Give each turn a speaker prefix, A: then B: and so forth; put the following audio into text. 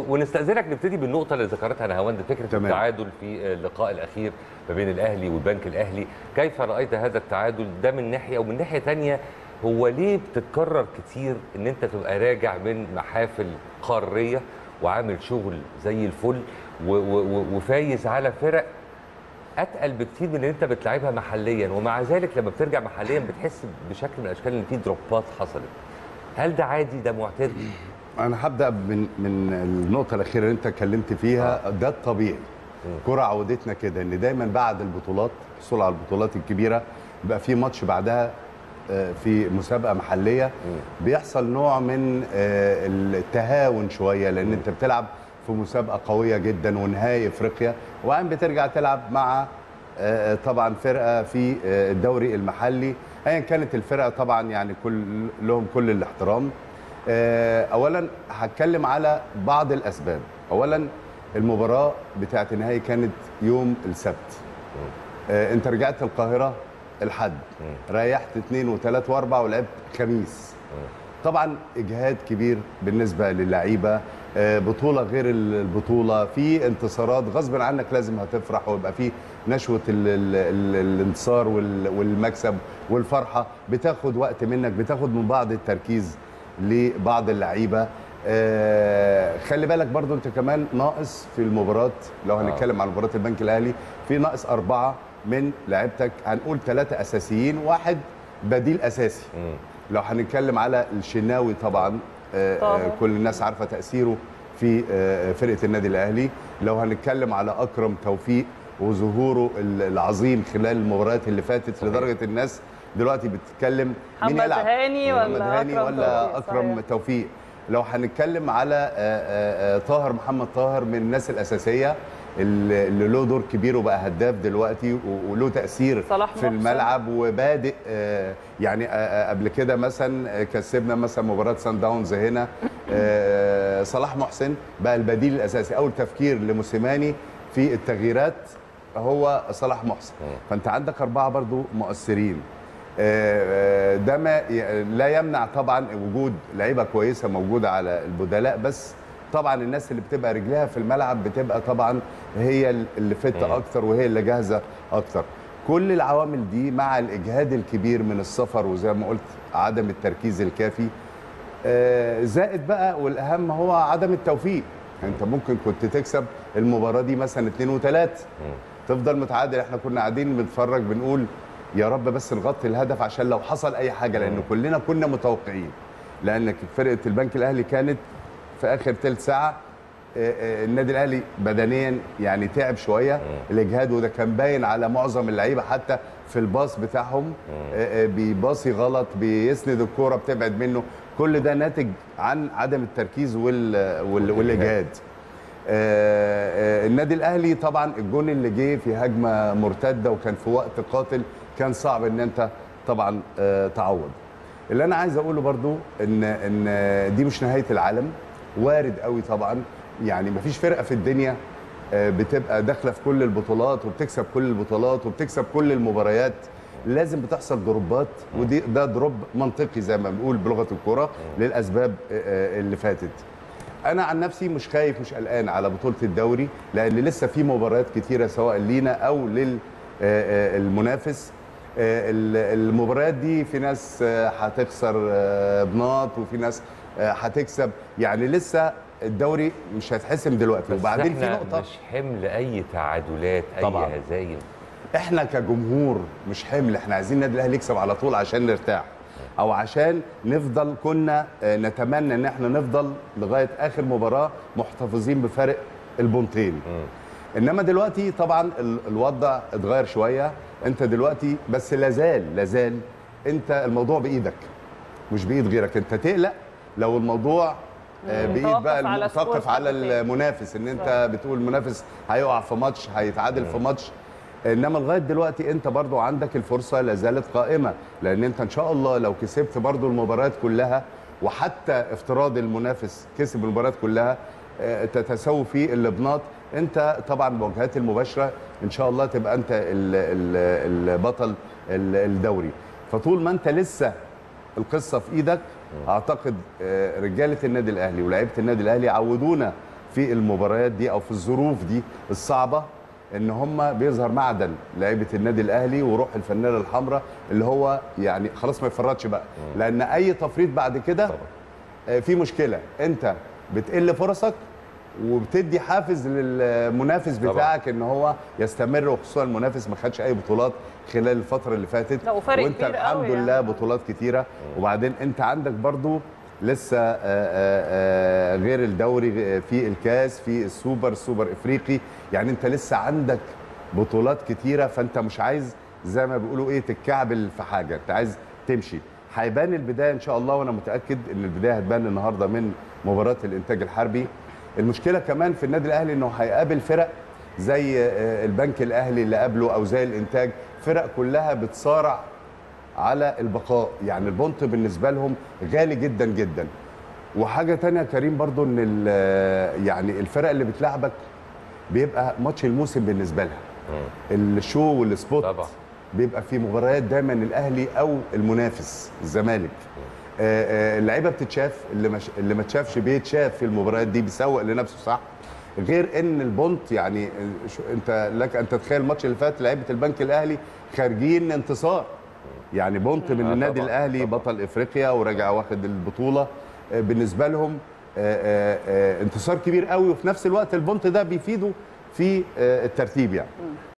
A: ونستاذنك نبتدي بالنقطه اللي ذكرتها نهاوند فكره
B: تمام.
A: التعادل في اللقاء الاخير ما بين الاهلي والبنك الاهلي كيف رايت هذا التعادل ده من ناحيه ومن ناحيه ثانيه هو ليه بتتكرر كتير ان انت تبقى راجع من محافل قاريه وعامل شغل زي الفل و- و- و- وفايز على فرق اتقل بكتير من اللي انت بتلعبها محليا ومع ذلك لما بترجع محليا بتحس بشكل من الاشكال ان في دروبات حصلت هل ده عادي ده معتاد
B: انا هبدا من من النقطه الاخيره اللي انت اتكلمت فيها ده الطبيعي كرة عودتنا كده ان دايما بعد البطولات الحصول على البطولات الكبيره بيبقى في ماتش بعدها آه، في مسابقه محليه بيحصل نوع من آه، التهاون شويه لان انت بتلعب في مسابقه قويه جدا ونهائي افريقيا وبعدين بترجع تلعب مع آه، طبعا فرقه في آه، الدوري المحلي ايا كانت الفرقه طبعا يعني كل لهم كل الاحترام آه، اولا هتكلم على بعض الاسباب اولا المباراه بتاعت النهائي كانت يوم السبت آه، انت رجعت القاهره الحد ريحت اثنين وثلاث واربع ولعبت خميس طبعا اجهاد كبير بالنسبه للعيبه آه، بطوله غير البطوله في انتصارات غصب عنك لازم هتفرح ويبقى في نشوه ال ال ال الانتصار وال- والمكسب والفرحه بتاخد وقت منك بتاخد من بعض التركيز لبعض اللعيبه آه، خلي بالك برضو انت كمان ناقص في المباراه لو هنتكلم عن مباراه البنك الاهلي في ناقص اربعه من لعيبتك هنقول ثلاثه اساسيين واحد بديل اساسي لو هنتكلم على الشناوي طبعا آه، آه،
C: طاهر.
B: كل الناس عارفه تاثيره في آه، فرقه النادي الاهلي لو هنتكلم على اكرم توفيق وظهوره ال- العظيم خلال المباريات اللي فاتت لدرجه الناس دلوقتي بتتكلم مين
C: محمد
B: يلعب
C: هاني ولا
B: محمد هاني
C: أكرم
B: ولا
C: توفيق؟
B: اكرم
C: صحيح.
B: توفيق لو هنتكلم على آه، آه، آه، طاهر محمد طاهر من الناس الاساسيه اللي اللي له دور كبير وبقى هداف دلوقتي و- وله تاثير
C: صلاح
B: في
C: محسن.
B: الملعب وبادئ آه، يعني آه، آه، قبل كده مثلا آه، كسبنا مثلا مباراه سان داونز هنا آه، صلاح محسن بقى البديل الاساسي اول تفكير لموسيماني في التغييرات هو صلاح محسن فانت عندك اربعه برضو مؤثرين آه، آه، ده ما ي- لا يمنع طبعا وجود لعيبه كويسه موجوده على البدلاء بس طبعا الناس اللي بتبقى رجليها في الملعب بتبقى طبعا هي اللي فت اكتر وهي اللي جاهزه اكتر كل العوامل دي مع الاجهاد الكبير من السفر وزي ما قلت عدم التركيز الكافي آه، زائد بقى والاهم هو عدم التوفيق انت ممكن كنت تكسب المباراه دي مثلا اتنين وتلات تفضل متعادل احنا كنا قاعدين بنتفرج بنقول يا رب بس نغطي الهدف عشان لو حصل اي حاجه لان كلنا كنا متوقعين لان فرقه البنك الاهلي كانت في اخر ثلث ساعه آه، آه، النادي الاهلي بدنيا يعني تعب شويه الاجهاد وده كان باين على معظم اللعيبه حتى في الباص بتاعهم آه، آه، بيباصي غلط بيسند الكوره بتبعد منه كل ده ناتج عن عدم التركيز وال وال والاجهاد آه، آه، النادي الاهلي طبعا الجون اللي جه في هجمه مرتده وكان في وقت قاتل كان صعب ان انت طبعا آه، تعوض اللي انا عايز اقوله برضو ان ان دي مش نهايه العالم وارد قوي طبعا يعني مفيش فرقه في الدنيا آه، بتبقى داخله في كل البطولات وبتكسب كل البطولات وبتكسب كل المباريات لازم بتحصل دروبات ودي ده دروب منطقي زي ما بنقول بلغه الكوره للاسباب آه، آه، اللي فاتت انا عن نفسي مش خايف مش قلقان على بطوله الدوري لان لسه في مباريات كتيره سواء لينا او للمنافس المباريات دي في ناس آه، هتخسر آه، بناط وفي ناس آه، هتكسب يعني لسه الدوري مش هيتحسم دلوقتي
A: بس
B: وبعدين في
A: إحنا
B: نقطه
A: مش حمل اي تعادلات اي
B: طبعاً.
A: هزايم
B: احنا كجمهور مش حمل احنا عايزين النادي الاهلي يكسب على طول عشان نرتاح او عشان نفضل كنا آه، نتمنى ان احنا نفضل لغايه اخر مباراه محتفظين بفارق البونتين انما دلوقتي طبعا ال- الوضع اتغير شويه انت دلوقتي بس لازال لازال انت الموضوع بايدك مش بايد غيرك انت تقلق لو الموضوع آه،
C: مم.
B: بايد
C: متوقف
B: بقى
C: على سكور
B: متوقف على
C: حد تاني.
B: المنافس ان انت بتقول المنافس هيقع في ماتش هيتعادل في ماتش انما لغايه دلوقتي انت برضو عندك الفرصه لا زالت قائمه لان انت ان شاء الله لو كسبت برضو المباريات كلها وحتى افتراض المنافس كسب المباريات كلها آه، تتساوي في اللبنات انت طبعا المواجهات المباشره ان شاء الله تبقى انت ال- ال- البطل ال- الدوري فطول ما انت لسه القصه في ايدك اعتقد آه، رجاله النادي الاهلي ولاعيبه النادي الاهلي عودونا في المباريات دي او في الظروف دي الصعبه ان هم بيظهر معدن لعيبه النادي الاهلي وروح الفانيله الحمراء اللي هو يعني خلاص ما يفرطش بقى لان اي تفريط بعد كده
A: طبعا
B: آه، في مشكله انت بتقل فرصك وبتدي حافز للمنافس
A: طبعا.
B: بتاعك ان هو يستمر وخصوصا المنافس ما خدش اي بطولات خلال الفتره اللي فاتت
C: لا، وفرق
B: وانت
C: كبير
B: الحمد
C: قوي يعني.
B: لله بطولات كتيره وبعدين انت عندك برضو لسه آه، آه، آه، غير الدوري آه، في الكاس في السوبر السوبر افريقي يعني انت لسه عندك بطولات كتيره فانت مش عايز زي ما بيقولوا ايه تتكعبل في حاجه انت عايز تمشي هيبان البدايه ان شاء الله وانا متاكد ان البدايه هتبان النهارده من مباراه الانتاج الحربي المشكله كمان في النادي الاهلي انه هيقابل فرق زي آه، البنك الاهلي اللي قبله او زي الانتاج فرق كلها بتصارع على البقاء يعني البونت بالنسبه لهم غالي جدا جدا وحاجه تانية يا كريم برضو ان ال- يعني الفرق اللي بتلعبك بيبقى ماتش الموسم بالنسبه لها الشو والسبوت
A: طبعا.
B: بيبقى في مباريات دايما الاهلي او المنافس الزمالك آه، آه، اللعيبه بتتشاف اللي مش اللي ما تشافش بيتشاف في المباريات دي بيسوق لنفسه صح غير ان البونت يعني آه، شو- انت لك ان تتخيل الماتش اللي فات لعيبه البنك الاهلي خارجين انتصار يعني بونت من
A: آه،
B: النادي
A: طبعاً،
B: الاهلي
A: طبعاً.
B: بطل افريقيا وراجع واخد البطوله آه، بالنسبه لهم آه، آه، آه، انتصار كبير قوي وفي نفس الوقت البونت ده بيفيده في آه، الترتيب يعني